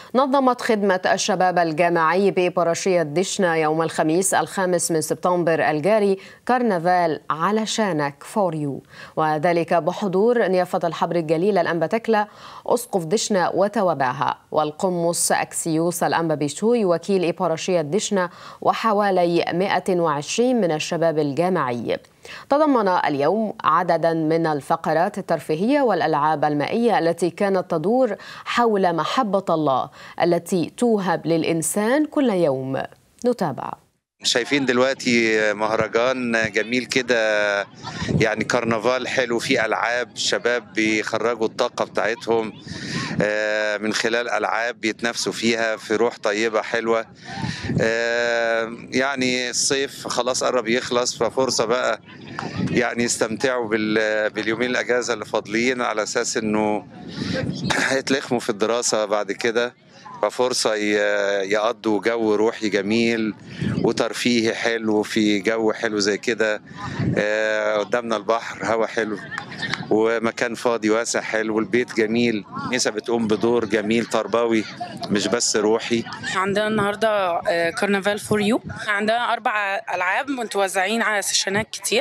نظمت خدمة الشباب الجامعي ببرشية دشنا يوم الخميس الخامس من سبتمبر الجاري كرنفال على شانك فور يو وذلك بحضور نيافة الحبر الجليل الأنبا تكلا أسقف دشنا وتوابعها والقمص أكسيوس الأنبا بيشوي وكيل إبرشية دشنا وحوالي 120 من الشباب الجامعي تضمن اليوم عددا من الفقرات الترفيهيه والالعاب المائيه التي كانت تدور حول محبه الله التي توهب للانسان كل يوم نتابع شايفين دلوقتي مهرجان جميل كده يعني كرنفال حلو فيه العاب شباب بيخرجوا الطاقه بتاعتهم من خلال العاب بيتنافسوا فيها في روح طيبه حلوه يعني الصيف خلاص قرب يخلص ففرصه بقى يعني يستمتعوا باليومين الاجازه اللي فاضلين على اساس انه هيتلخموا في الدراسه بعد كده ففرصة يقضوا جو روحي جميل وترفيهي حلو في جو حلو زي كده قدامنا البحر هوا حلو ومكان فاضي واسع حلو والبيت جميل نسا بتقوم بدور جميل تربوي مش بس روحي عندنا النهارده كرنفال فور يو عندنا اربع العاب متوزعين على سيشنات كتير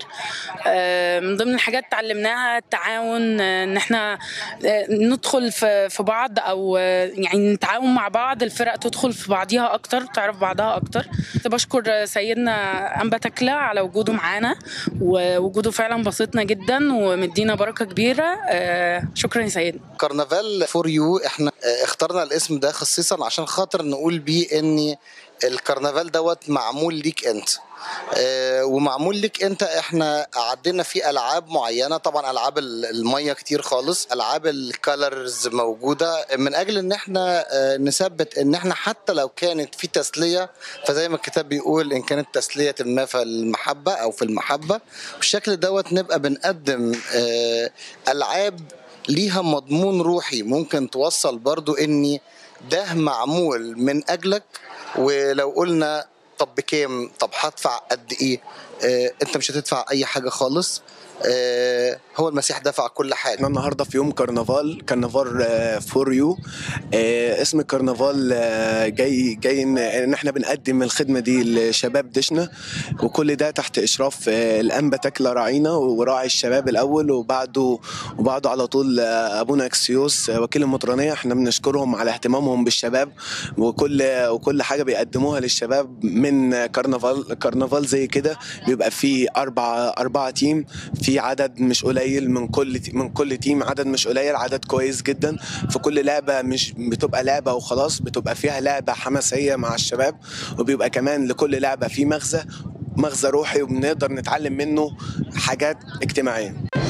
من ضمن الحاجات اتعلمناها التعاون ان احنا ندخل في بعض او يعني نتعاون مع بعض الفرق تدخل في بعضيها اكتر تعرف بعضها اكتر بشكر سيدنا انبا تكلا على وجوده معانا ووجوده فعلا بسطنا جدا ومدينا بركه كبيره شكرا يا سيدنا كرنفال فور يو احنا اخترنا الاسم ده خصيصا عشان خاطر نقول بيه ان الكرنفال دوت معمول ليك انت آه ومعمول لك انت احنا عدينا فيه العاب معينه طبعا العاب الميه كتير خالص العاب الكالرز موجوده من اجل ان احنا آه نثبت ان احنا حتى لو كانت في تسليه فزي ما الكتاب بيقول ان كانت تسليه ما فالمحبه او في المحبه بالشكل دوت نبقى بنقدم آه العاب ليها مضمون روحي ممكن توصل برضو اني ده معمول من اجلك ولو قلنا طب بكام طب هدفع قد ايه آه انت مش هتدفع اي حاجه خالص آه هو المسيح دفع كل حاجه احنا النهارده في يوم كرنفال كرنفال آه فور يو آه اسم الكرنفال آه جاي جاي ان, إن احنا بنقدم الخدمه دي لشباب دشنا وكل ده تحت اشراف آه الانبا تكلا راعينا وراعي الشباب الاول وبعده وبعده على طول آه ابونا اكسيوس آه وكيل المطرانيه احنا بنشكرهم على اهتمامهم بالشباب وكل وكل حاجه بيقدموها للشباب من كرنفال كرنفال زي كده بيبقى فيه اربع اربعه تيم في عدد مش قليل من كل من كل تيم عدد مش قليل عدد كويس جدا في كل لعبه مش بتبقى لعبه وخلاص بتبقى فيها لعبه حماسيه مع الشباب وبيبقى كمان لكل لعبه في مغزى مغزى روحي وبنقدر نتعلم منه حاجات اجتماعيه